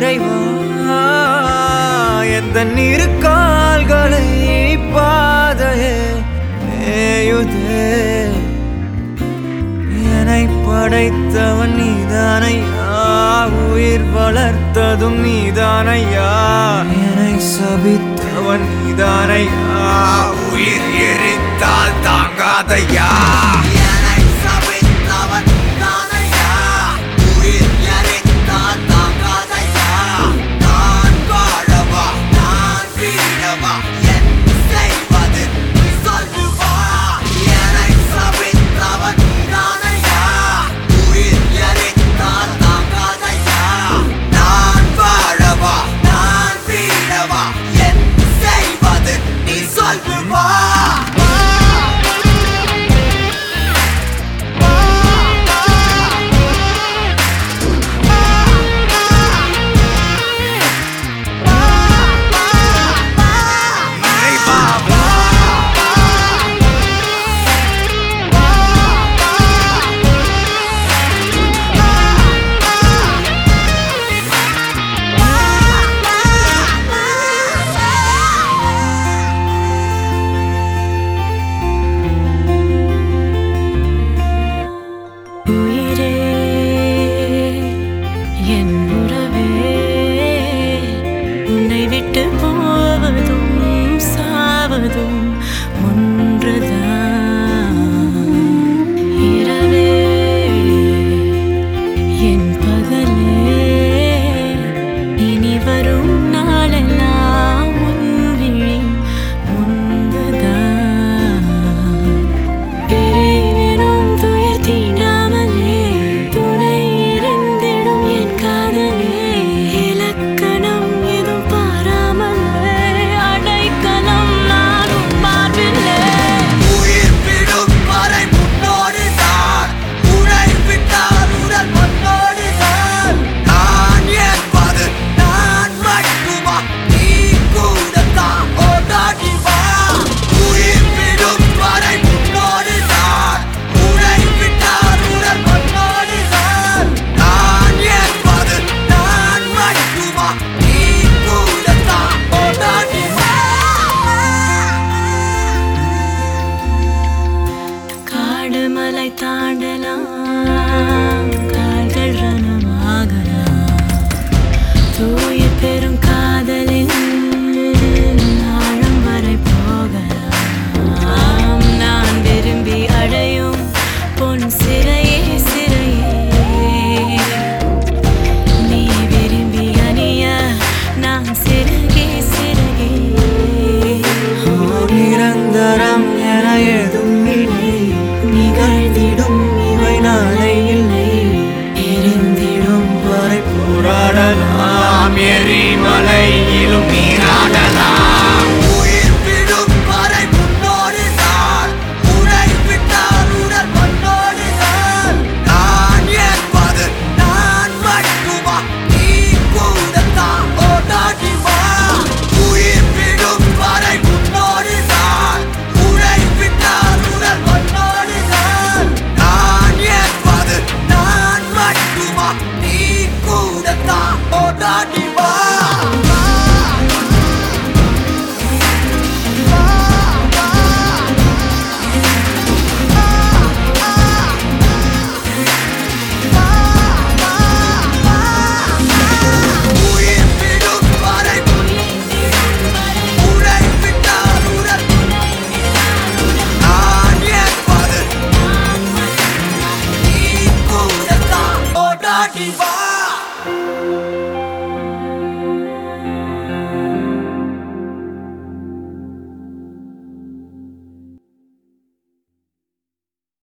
இறைவா எந்த இரு கால்களை பாதையே மேயுதே என்னை படைத்தவன் நீதானையா உயிர் வளர்த்ததும் நீதானையா என்னை சபித்தவன் நீதானையா உயிர் எரித்தால் தாங்காதையா என்னை சபித்தவன் நானையா உயிர் எரித்தால் தாங்காதையா நான் வாழவா நான் வீழவா என் செய்வது நீ சொல்லு வா என்னை சபித்தவன் நானையா உயிர் எரித்தால் தாங்காதையா நான் வாழவா நான் வீழவா என் செய்வது நீ சொல்லு வா இறைவா உயிரே என் உறவே உன்னை விட்டு போவதும் சாவதும் ஒன்றுதான் இரவே என் பகலே இனி வரும் நாளெல்லாம் உன் விழி முன்புதான் பிரிவினும் துயர் தீண்டாமலே துணை இருந்திடும் என் காதலே இலக்கணம் எதுவும் பாராமலே அடைக்கலம் நானும் பார்வில்லை உயிர் விடும் வரை முன்னோடு தான் உனை விட்டால் உடல் மண்ணோடு தான் நான் என்பது நான் மட்டுமா நீ கூட தான் ஓடாடி வா உயிர் விடும் வரை முன்னோடு தான் உனை விட்டால் உடல் மண்ணோடு தான் நான் என்பது நான் மட்டுமா நீ கூட தான் ஓடாடி வா காடு மலை தாண்டலாம் கால்கள் ரணமாகலாம் தூய பெரும் காதலின் ஆழம் வரை போகலாம் நான் விரும்பி அடையும் பொன் சிறையே சிறையே நீ விரும்பி அணிய நான் சிறகே சிறகே நிரந்தரம் என ஏதும் இல்லை நிகழ்ந்திடும் இவை நாளை இல்லை எரிந்திடும் வரை போராடலாம் எரிமலையிலும் நீராடலாம் உயிர் விடும் வரை முன்னோடு தான் உனை விட்டால் உடல் மண்ணோடு தான் நான் என்பது நான் மட்டுமா நீ கூட தான் ஓடாடி வா உயிர் விடும் வரை முன்னோடு தான் உனை விட்டால் உடல் மண்ணோடு தான் நான் என்பது நான் மட்டுமா நீ கூட தான் ஓடாடி வா உயிர் விடும் வரை உனை விட்டால் உடல் நான் என்பது நீ கூட தான் ஓடாடி வா